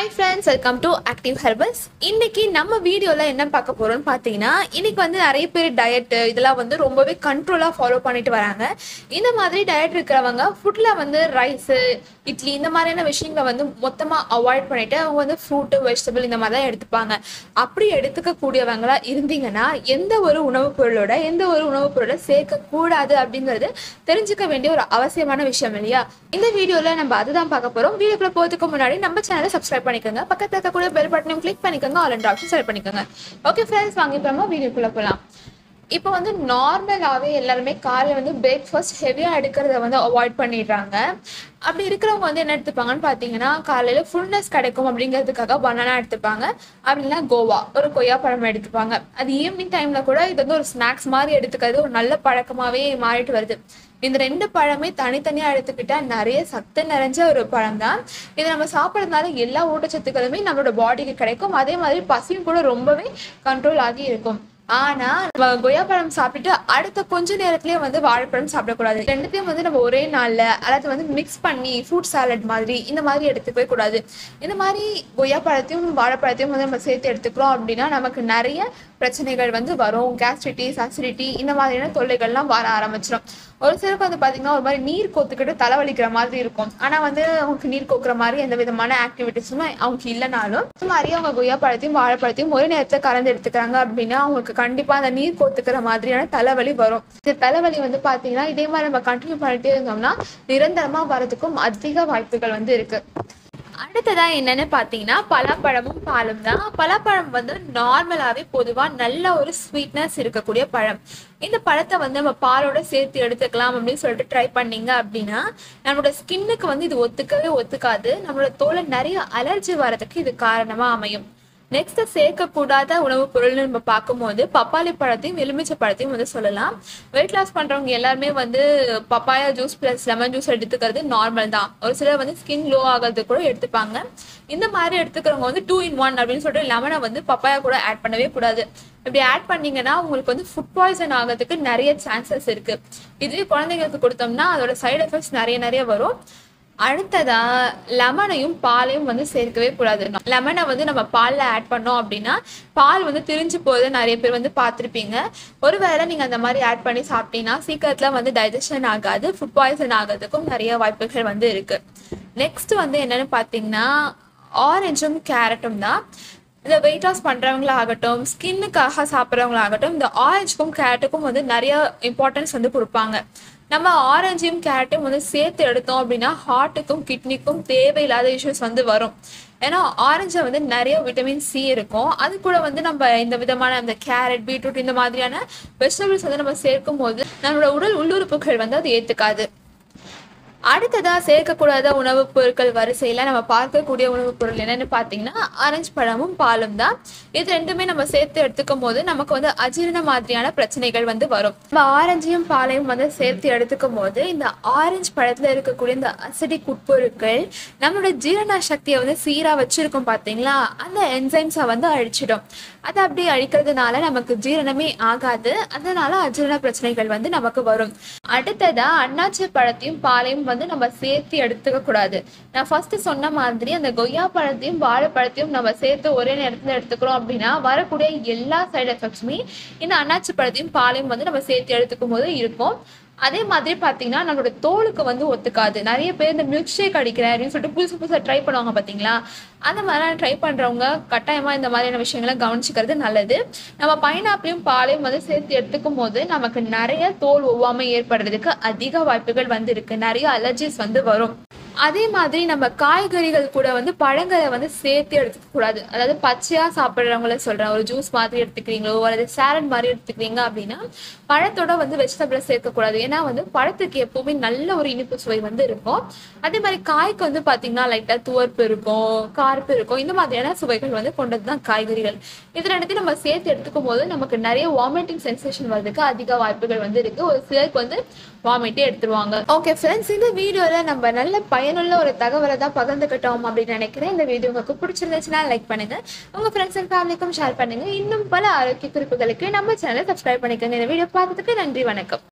hi friends welcome to active herbals இன்னைக்கு நம்ம வீடியோவில் என்ன பார்க்க போகிறோம்னு பார்த்தீங்கன்னா இன்னைக்கு வந்து நிறைய பேர் டயட்டு இதெல்லாம் வந்து ரொம்பவே கண்ட்ரோலாக ஃபாலோ பண்ணிட்டு வராங்க இந்த மாதிரி டயட் இருக்கிறவங்க ஃபுட்டில் வந்து ரைஸு இட்லி இந்த மாதிரியான விஷயங்களை வந்து மொத்தமாக அவாய்ட் பண்ணிட்டு அவங்க வந்து ஃப்ரூட்டு வெஜிடபிள் இந்த மாதிரி தான் எடுத்துப்பாங்க அப்படி எடுத்துக்கக்கூடியவங்களா இருந்தீங்கன்னா எந்த ஒரு உணவுப் பொருளோட எந்த ஒரு உணவுப் பொருளை சேர்க்கக்கூடாது அப்படிங்கிறது தெரிஞ்சுக்க வேண்டிய ஒரு அவசியமான விஷயம் இல்லையா இந்த வீடியோவில் நம்ம அதுதான் பார்க்க போகிறோம் வீடியோக்குள்ள போகிறதுக்கு முன்னாடி நம்ம சேனலை சப்ஸ்கிரைப் பண்ணிக்கோங்க பக்கத்தில் இருக்கக்கூடிய பெல் பட்டனையும் கிளிக் பண்ணிக்கோங்க ஆல் அண்ட் ஆப்ஷன் செலக்ட் பண்ணிக்கோங்க ஓகே ஃப்ரெண்ட்ஸ் வாங்க இப்போ நம்ம வீடியோக்குள்ளே போகலாம் இப்போ வந்து நார்மலாகவே எல்லாருமே காலையில் வந்து பிரேக்ஃபாஸ்ட் ஹெவியாக எடுக்கிறத வந்து அவாய்ட் பண்ணிடுறாங்க அப்படி இருக்கிறவங்க வந்து என்ன எடுத்துப்பாங்கன்னு பார்த்தீங்கன்னா காலையில் ஃபுல்னஸ் கிடைக்கும் அப்படிங்கிறதுக்காக பனானா எடுத்துப்பாங்க அப்படின்னா கோவா ஒரு கொய்யாப்பழம் எடுத்துப்பாங்க அது ஈவினிங் டைமில் கூட இது வந்து ஒரு ஸ்நாக்ஸ் மாதிரி எடுத்துக்கிறது ஒரு நல்ல பழக்கமாகவே மாறிட்டு வருது இந்த ரெண்டு பழமே தனித்தனியாக எடுத்துக்கிட்டா நிறைய சத்து நிறைஞ்ச ஒரு பழம் தான் இதை நம்ம சாப்பிட்றதுனால எல்லா ஊட்டச்சத்துக்களுமே நம்மளோட பாடிக்கு கிடைக்கும் அதே மாதிரி பசியும் கூட ரொம்பவே கண்ட்ரோல் ஆகி இருக்கும் ஆனா நம்ம கொய்யாப்பழம் சாப்பிட்டுட்டு அடுத்த கொஞ்ச நேரத்திலேயே வந்து வாழைப்பழம் சாப்பிடக்கூடாது ரெண்டுத்தையும் வந்து நம்ம ஒரே நாள்ல அல்லது வந்து மிக்ஸ் பண்ணி ஃப்ரூட் சாலட் மாதிரி இந்த மாதிரி எடுத்துக்கவே கூடாது இந்த மாதிரி கொய்யாப்பழத்தையும் வாழைப்பழத்தையும் வந்து நம்ம சேர்த்து எடுத்துக்கிறோம் அப்படின்னா நமக்கு நிறைய பிரச்சனைகள் வந்து வரும் கேஸ்ட்ரிட்டிஸ் அசிடிட்டி இந்த மாதிரியான தொல்லைகள்லாம் வர ஆரம்பிச்சிடும் ஒரு சிலருக்கு வந்து பார்த்தீங்கன்னா ஒரு மாதிரி நீர் கோத்துக்கிட்டு தலைவலிக்கிற மாதிரி இருக்கும் ஆனால் வந்து அவங்களுக்கு நீர் கோக்குற மாதிரி எந்த விதமான ஆக்டிவிட்டிஸுமே அவங்களுக்கு இல்லைனாலும் இந்த மாதிரி அவங்க கொய்யாப்பழத்தையும் வாழைப்பழத்தையும் ஒரே நேரத்தில் கலந்து எடுத்துக்கிறாங்க அப்படின்னா அவங்களுக்கு கண்டிப்பாக அந்த நீர் கோத்துக்கிற மாதிரியான தலைவலி வரும் இந்த தலைவலி வந்து பார்த்தீங்கன்னா இதே மாதிரி நம்ம கண்டினியூ பண்ணிட்டே இருந்தோம்னா நிரந்தரமாக வரதுக்கும் அதிக வாய்ப்புகள் வந்து இருக்கு அடுத்ததா என்னன்னு பார்த்தீங்கன்னா பலாப்பழமும் பாலும் தான் பலாப்பழம் வந்து நார்மலாகவே பொதுவாக நல்ல ஒரு ஸ்வீட்னஸ் இருக்கக்கூடிய பழம் இந்த பழத்தை வந்து நம்ம பாலோட சேர்த்து எடுத்துக்கலாம் அப்படின்னு சொல்லிட்டு ட்ரை பண்ணீங்க அப்படின்னா நம்மளோட ஸ்கின்னுக்கு வந்து இது ஒத்துக்கவே ஒத்துக்காது நம்மளோட தோலை நிறைய அலர்ஜி வரதுக்கு இது காரணமா அமையும் நெக்ஸ்ட் சேர்க்கக்கூடாத உணவுப் பொருள்னு நம்ம பார்க்கும்போது பப்பாளி பழத்தையும் எலுமிச்சை பழத்தையும் வந்து சொல்லலாம் வெயிட் லாஸ் பண்றவங்க எல்லாருமே வந்து papaya juice plus lemon juice எடுத்துக்கிறது நார்மல் தான் ஒரு சிலர் வந்து ஸ்கின் க்ளோ ஆகிறது கூட எடுத்துப்பாங்க இந்த மாதிரி எடுத்துக்கிறவங்க வந்து டூ இன் ஒன் அப்படின்னு சொல்லிட்டு லெமனை வந்து பப்பாயா கூட ஆட் பண்ணவே கூடாது இப்படி ஆட் பண்ணீங்கன்னா உங்களுக்கு வந்து ஃபுட் பாய்சன் ஆகிறதுக்கு நிறைய சான்சஸ் இருக்கு இதுவே குழந்தைங்களுக்கு கொடுத்தோம்னா அதோட சைடு எஃபெக்ட்ஸ் நிறைய நிறைய வரும் அடுத்ததா லெமனையும் பாலையும் வந்து சேர்க்கவே கூடாது லெமனை வந்து நம்ம பாலில் ஆட் பண்ணோம் அப்படின்னா பால் வந்து திரிஞ்சு போகுது நிறைய பேர் வந்து பார்த்துருப்பீங்க ஒருவேளை நீங்கள் அந்த மாதிரி ஆட் பண்ணி சாப்பிட்டீங்கன்னா சீக்கிரத்தில் வந்து டைஜஷன் ஆகாது ஃபுட் பாய்சன் ஆகிறதுக்கும் நிறைய வாய்ப்புகள் வந்து இருக்கு நெக்ஸ்ட் வந்து என்னன்னு பார்த்தீங்கன்னா ஆரஞ்சும் கேரட்டும் தான் இந்த வெயிட் லாஸ் பண்ணுறவங்களாகட்டும் ஸ்கின்னுக்காக சாப்பிட்றவங்களாகட்டும் இந்த ஆரஞ்சுக்கும் கேரட்டுக்கும் வந்து நிறைய இம்பார்ட்டன்ஸ் வந்து கொடுப்பாங்க நம்ம ஆரஞ்சையும் கேரட்டையும் வந்து சேர்த்து எடுத்தோம் அப்படின்னா ஹார்ட்டுக்கும் கிட்னிக்கும் தேவையில்லாத இஷ்யூஸ் வந்து வரும் ஏன்னா ஆரஞ்சில் வந்து நிறைய விட்டமின் சி இருக்கும் அது கூட வந்து நம்ம இந்த விதமான அந்த கேரட் பீட்ரூட் இந்த மாதிரியான வெஜிடபிள்ஸ் வந்து நம்ம சேர்க்கும் போது நம்மளோட உடல் உள்ளுறுப்புகள் வந்து அது ஏற்றுக்காது அடுத்ததாக சேர்க்கக்கூடாத உணவுப் பொருட்கள் வரிசையில் நம்ம பார்க்கக்கூடிய உணவுப் பொருள் என்னென்னு பார்த்தீங்கன்னா ஆரஞ்சு பழமும் பாலும் தான் இது ரெண்டுமே நம்ம சேர்த்து எடுத்துக்கும் போது நமக்கு வந்து அஜீரண மாதிரியான பிரச்சனைகள் வந்து வரும் நம்ம ஆரஞ்சையும் பாலையும் வந்து சேர்த்து எடுத்துக்கும் போது இந்த ஆரஞ்சு பழத்தில் இருக்கக்கூடிய இந்த அசிடிக் உட்பொருட்கள் நம்மளோட ஜீரண சக்தியை வந்து சீராக வச்சிருக்கும் பார்த்தீங்களா அந்த என்சைம்ஸை வந்து அழிச்சிடும் அதை அப்படியே அழிக்கிறதுனால நமக்கு ஜீரணமே ஆகாது அதனால அஜீரண பிரச்சனைகள் வந்து நமக்கு வரும் அடுத்ததா அண்ணாச்சி பழத்தையும் பாலையும் வந்து நம்ம சேர்த்து எடுத்துக்க கூடாது நான் ஃபர்ஸ்ட் சொன்ன மாதிரி அந்த கொய்யா பழத்தையும் வாழைப்பழத்தையும் நம்ம சேர்த்து ஒரே நேரத்தில் எடுத்துக்கிறோம் அப்படின்னா வரக்கூடிய எல்லா சைடு எஃபெக்ட்ஸுமே இந்த அண்ணாச்சி பழத்தையும் பாலையும் வந்து நம்ம சேர்த்து எடுத்துக்கும் போது இருக்கும் அதே மாதிரி பார்த்தீங்கன்னா நம்மளோட தோலுக்கு வந்து ஒத்துக்காது நிறைய பேர் இந்த மில்க் ஷேக் அடிக்கிறேன் அப்படின்னு சொல்லிட்டு புதுசு புதுசாக ட்ரை பண்ணுவாங்க பார்த்தீங்களா அந்த மாதிரிலாம் ட்ரை பண்ணுறவங்க கட்டாயமாக இந்த மாதிரியான விஷயங்களை கவனிச்சுக்கிறது நல்லது நம்ம பைனாப்பிளையும் பாலையும் வந்து சேர்த்து எடுத்துக்கும் போது நமக்கு நிறைய தோல் ஒவ்வாமை ஏற்படுறதுக்கு அதிக வாய்ப்புகள் வந்து இருக்கு நிறைய அலர்ஜிஸ் வந்து வரும் அதே மாதிரி நம்ம காய்கறிகள் கூட வந்து பழங்களை வந்து சேர்த்து எடுத்துக்க கூடாது அதாவது பச்சையாக சாப்பிட்றவங்கள சொல்கிறேன் ஒரு ஜூஸ் மாதிரி எடுத்துக்கிறீங்களோ அல்லது சேலட் மாதிரி எடுத்துக்கிறீங்க அப்படின்னா பழத்தோட வந்து வெஜிடபிளை சேர்க்கக்கூடாது ஏன்னா வந்து பழத்துக்கு எப்பவுமே நல்ல ஒரு இனிப்பு சுவை வந்து இருக்கும் அதே மாதிரி காய்க்கு வந்து பார்த்தீங்கன்னா லைட்டாக துவர்ப்பு இருக்கும் கார்ப்பு இருக்கும் இந்த மாதிரியான சுவைகள் வந்து கொண்டது தான் காய்கறிகள் இது ரெண்டுத்தையும் நம்ம சேர்த்து எடுத்துக்கும் போது நமக்கு நிறைய வாமிட்டிங் சென்சேஷன் வர்றதுக்கு அதிக வாய்ப்புகள் வந்து இருக்கு ஒரு சிலருக்கு வந்து வாமிட்டே எடுத்துருவாங்க ஓகே ஃப்ரெண்ட்ஸ் இந்த வீடியோவில் நம்ம நல்ல பயனுள்ள ஒரு தகவலை தான் பகிர்ந்துக்கிட்டோம் அப்படின்னு நினைக்கிறேன் இந்த வீடியோ உங்களுக்கு பிடிச்சிருந்துச்சுன்னா லைக் பண்ணுங்க உங்க ஃப்ரெண்ட்ஸ் அண்ட் ஃபேமிலிக்கும் ஷேர் பண்ணுங்க இன்னும் பல ஆரோக்கிய குறிப்புகளுக்கு நம்ம சேனலை சப்ஸ்கிரைப் பண்ணிக்கோங்க இந்த வீடியோ பார்த்ததுக்கு நன்றி வணக்கம்